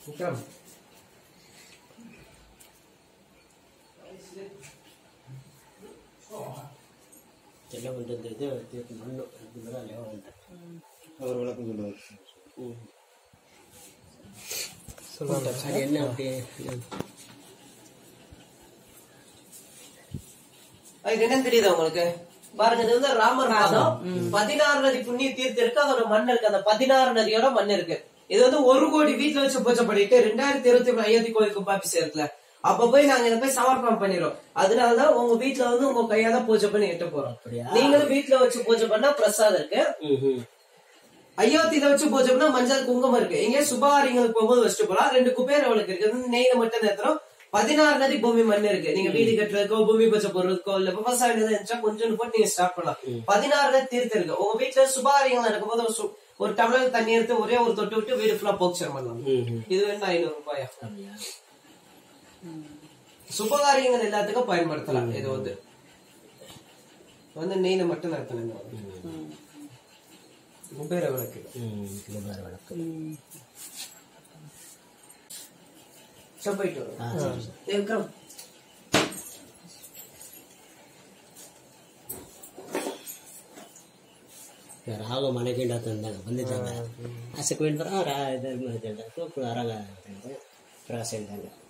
விக்ரம் செல்ல வந்து இந்த இது தீர்த்து மண்ணு இது மாதிரி அல்லவா வந்தேன் அவர் விளக்கம் சொல்லுவார் அது என்ன அப்படியே இது என்னன்னு தெரியுதா உங்களுக்கு பாருங்க இது வந்து ராமர் பாதம் பதினாறு நதி புண்ணிய தீர்த்து இருக்கு அதோட மண் இருக்கு அந்த பதினாறு நதியோட மண் இருக்கு இது வந்து ஒரு கோடி வீட்டுல வச்சு பூஜை பண்ணிட்டு ரெண்டாயிரத்தி இருபத்தி மூணு அயோத்தி கோயில் கும்பாபிஷேகம் இருக்குல்ல அப்ப போய் நாங்க இதை போய் சமர்ப்பணம் பண்ணிடுறோம் அதனாலதான் உங்க வீட்டுல வந்து உங்க கையால பூஜை பண்ணி எட்டு போறோம் அப்படியா? நீங்களும் வீட்டுல வச்சு பூஜை பண்ணா பிரசாதம் இருக்கு ம்ஹும். அயோத்தியில வச்சு பூஜை பண்ணா மஞ்சள் குங்குமம் இருக்கு இங்க சுபகாரியங்களுக்கு போகும்போது வச்சுட்டு போலாம் ரெண்டு குபேரவளுக்கு இருக்கு இது வந்து நெய்ல மட்டும் நேத்திரம் பதினாறு நதி பூமி மண் இருக்கு நீங்க வீடு கட்டுறதுக்கோ பூமி பூஜை போடுறதுக்கோ இல்ல விவசாயம் எதுவும் இருந்துச்சா கொஞ்சம் போட்டு நீங்க ஸ்டார்ட் பண்ணலாம் பதினாறு நதி தீர்த்து இருக்கு உங்க வீட்டுல சுபகாரியங்கள் நடக்கும்போது ஒரு சு- ஒரு டம்ளர் தண்ணி எடுத்து ஒரே ஒரு தொட்டு விட்டு வீடு ஃபுல்லா போக்சர் பண்ணலாம் ம்ஹும். இது வேணும் ஐநூறு ரூபாயா அப்படியா சுபகாரியங்கள் எல்லாத்துக்கும் பயன்படுத்தலாம் இது வந்து வந்து நெய்ல மட்டும் நடத்தணும் குபேர விளக்கு ம், இது வேற வழக்கு சரி, போயிட்டு வரோம் ஆ, சரி, சரி. ஏய், விக்ரம் ರಾಗ ಮನೆಗಿಂಡ ತಂದಾಗ ಬಂದಿದ್ದಾಗ ಆ ಸಿಕ್ಕಿಂಡ್ರ ರಾ ಇದು ಮಾಡಿದ್ದೆ ಆರಾಗ ಪ್ರವಾಸ ಇದ್ದಂಗೆ